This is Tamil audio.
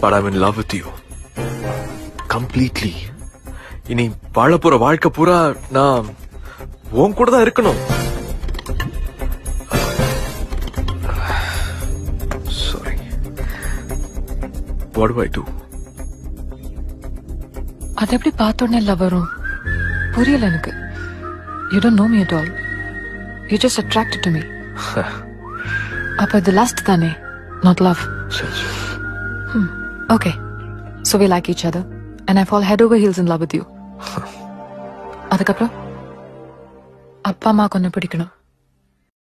but I'm in love with you completely இனி வாழ போற வாழ்க்கை பூரா நான் உன் கூட தான் இருக்கணும் sorry what to I do அது எப்படி பார்த்த உடனே லவ் வரும் புரியல எனக்கு you don't know me at all you just attracted to me அப்ப இது லாஸ்ட் தானே நாட் லவ் சரி சரி okay so we like each other and I fall head over heels in love with you அதுக்கப்புறம் அப்பா அம்மா கொஞ்சம் பிடிக்கணும்